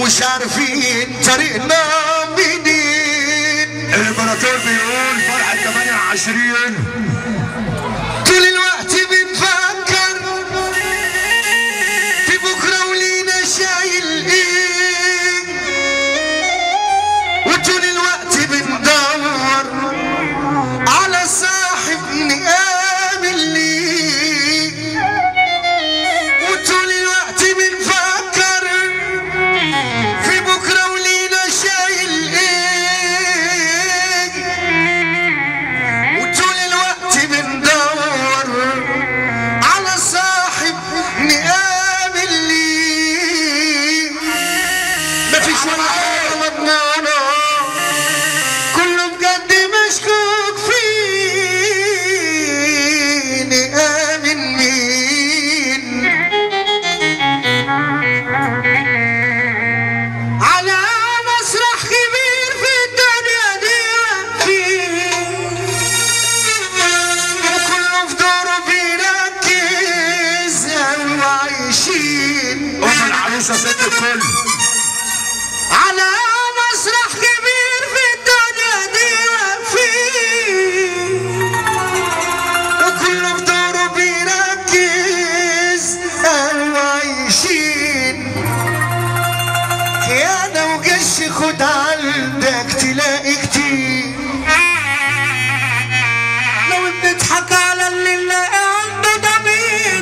ومش عارفين طريقنا منين الامبراطور بيقول فرحة 28 طول الوقت بنفكر في بكرة ولينا شايل ايه وطول الوقت بندور على صاحب نآمن ليه وطول الوقت بنفكر في بكرة ولينا شايل ايه وطول الوقت بندور على صاحب نقابل ليه مفيش ولا حاجة مضمونة كله بجد مشكوك فيه نقابل مين على مسرح كبير في الدنيا دي واقفين وكله في دوره بيركز وعايشين ام العروسة ست الكل على مسرح كبير في الدنيا دي واقفين وكله في دوره بيركز وعايشين خيانة وقش خد عندك تلاقي كتير لو بنضحك على اللي نلاقي عنده ضمير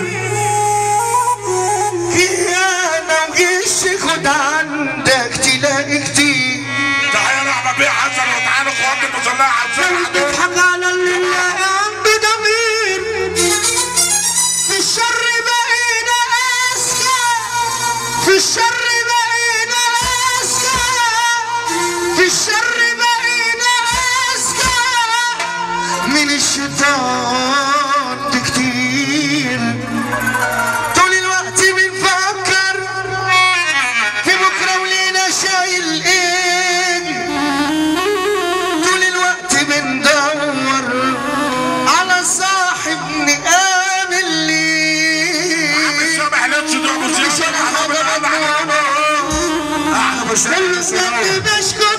خيانة وقش خد عندك تلاقي كتير تحية لأحمد بيه حسن وتعالوا قوات المسلحة لو حسن بنضحك على اللي نلاقي عنده ضمير في الشر بقينا أذكى في الشر بقينا أذكى في الشر بقينا أذكى من الشيطان كتير طول الوقت بنفكر في بكرة ولينا شايل ايه طول الوقت بندور على صاحب نقابل ليه مش سامح لاتش ده ابو مش زياد انا حاجة مضمونة احنا مش كل بجد بشكك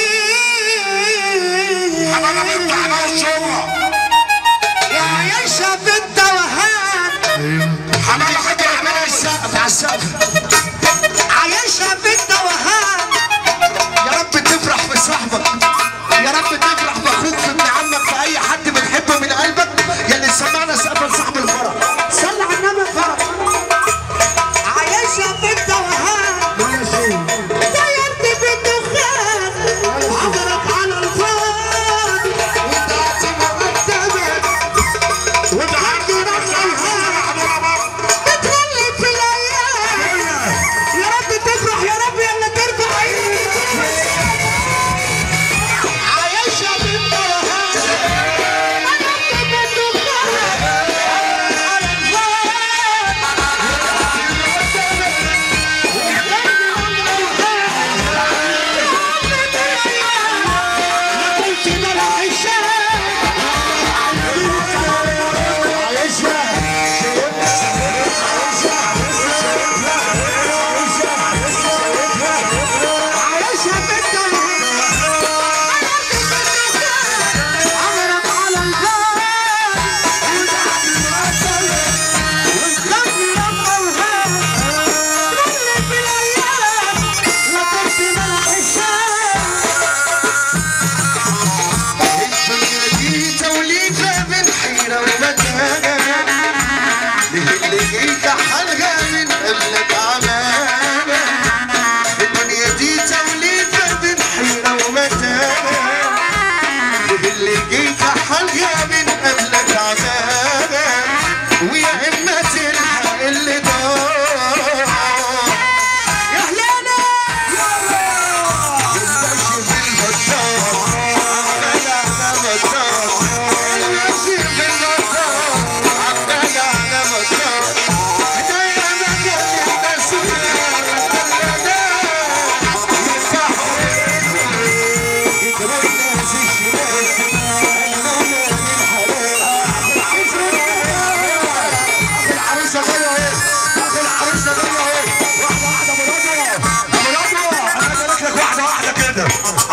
فيه حماده بنت حماده الشهرة يا عيشة في التوهان حماده بنت على حماده السقف على السقف عايشها في التوهان يا رب تفرح في صاحبك يا رب تفرح باخوك في ابن عمك في اي حد بتحبه من قلبك يا اللي سمعنا سقف لصاحب الفرح صلي على النبي الفرح عايشها في التوهان طيرت في الدخان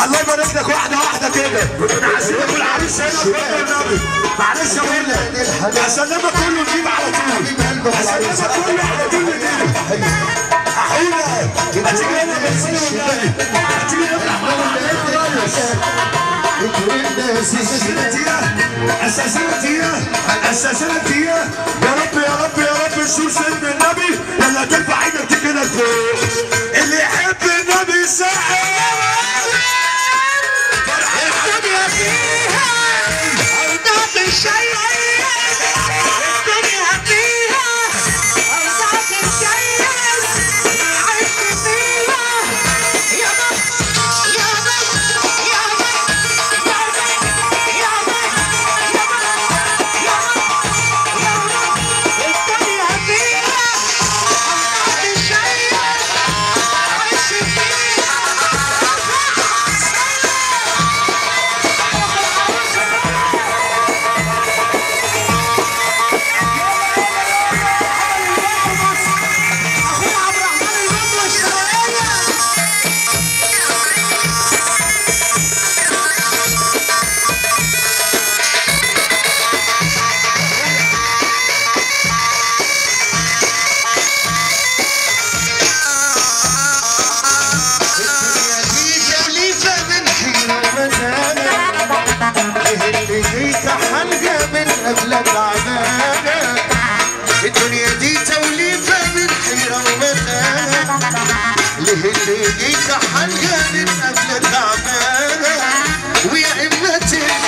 الله يبارك لك واحده واحده كده عايزين العريس هنا اتفضل النبي معلش يا ولا اسلمك كله نجيب على طول اسلمك كله على طول نجيب حوله هتيجي هنا بنزين والنبي هتيجي نفرح مع بعض اساسيتيه اساسيتيه يا رب يا رب يا رب نشوف سيدنا النبي يلا ترفع ايدك كده لفوق اللي يحب النبي يسقف الدنيا فيها أوضاع الشيء الدنيا فيها أوضاع الشيء عيش فيها يا بخت يا بخت يا بخت يا بخت يا بخت يا بخت يا بخت يا بخت الدنيا فيها أوضاع الشيء عيش فيها أخونا عبد الرحمن البدوي الشرقية الدنيا دي توليفة من حيرة ومتانة ليه اللي يجيك حلقة من قبل تعبانة ويا إما تلقى